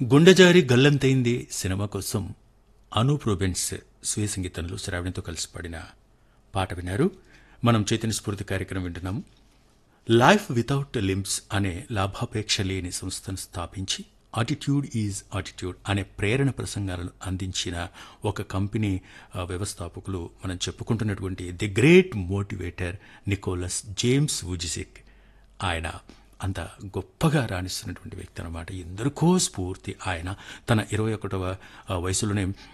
గుండెజారి గల్లంతైంది cinema కోసం Anoop Rubens స్వీయ సంగీతంలో శ్రావణితో కలిసి పాడిన పాట విన్నారు మనం చైతన్య స్ఫూర్తి కార్యక్రమం వింటున్నాము లైఫ్ వితౌట్ లిమ్స్ అనే లాభాపేక్ష లేని సంస్థను స్థాపించి ఆటిట్యూడ్ ఈజ్ ఆటిట్యూడ్ అనే ప్రేరణ ప్రసంగాలను అందించిన ఒక కంపెనీ ఆ, వ్యవస్థాపకులు మనం చెప్పుకుంటున్నటువంటి the great motivator Nicholas James Vujicic ఆయన అంత గొప్పగా రాణిస్తున్నటువంటి వ్యక్తి అనమాట ఎందరికో స్ఫూర్తి ఆయన తన ఇరవై ఒకటవ వయసులోనే